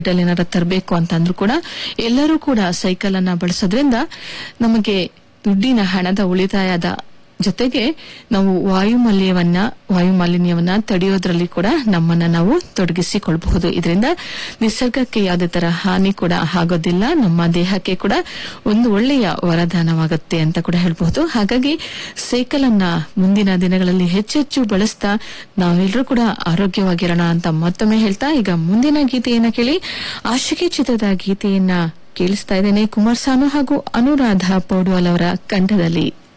ಏನಾರ ತರಬೇಕು ಅಂತಂದ್ರೂ ಕೂಡ ಎಲ್ಲರೂ ಕೂಡ ಸೈಕಲ್ ಅನ್ನ ಬಳಸೋದ್ರಿಂದ ನಮಗೆ ದುಡ್ಡಿನ ಹಣದ ಉಳಿತಾಯದ ಜೊತೆಗೆ ನಾವು ವಾಯುಮಾಲಿನ್ಯವನ್ನ ವಾಯುಮಾಲಿನ್ಯವನ್ನ ತಡೆಯೋದ್ರಲ್ಲಿ ಕೂಡ ನಮ್ಮನ್ನ ನಾವು ತೊಡಗಿಸಿಕೊಳ್ಬಹುದು ಇದರಿಂದ ನಿಸರ್ಗಕ್ಕೆ ಯಾವುದೇ ತರ ಹಾನಿ ಕೂಡ ಆಗೋದಿಲ್ಲ ನಮ್ಮ ದೇಹಕ್ಕೆ ಕೂಡ ಒಂದು ಒಳ್ಳೆಯ ವರದಾನವಾಗುತ್ತೆ ಅಂತ ಕೂಡ ಹೇಳಬಹುದು ಹಾಗಾಗಿ ಸೈಕಲ್ ಅನ್ನ ಮುಂದಿನ ದಿನಗಳಲ್ಲಿ ಹೆಚ್ಚೆಚ್ಚು ಬಳಸ್ತಾ ನಾವೆಲ್ಲರೂ ಕೂಡ ಆರೋಗ್ಯವಾಗಿರೋಣ ಅಂತ ಮತ್ತೊಮ್ಮೆ ಹೇಳ್ತಾ ಈಗ ಮುಂದಿನ ಗೀತೆಯನ್ನ ಕೇಳಿ ಆಶಿಕೆ ಚಿತ್ರದ ಗೀತೆಯನ್ನ ಕೇಳಿಸ್ತಾ ಇದ್ದೇನೆ ಕುಮಾರ್ ಸಾನು ಹಾಗೂ ಅನುರಾಧ ಪೌಡ್ವಾಲ್ ಅವರ ಕಂಠದಲ್ಲಿ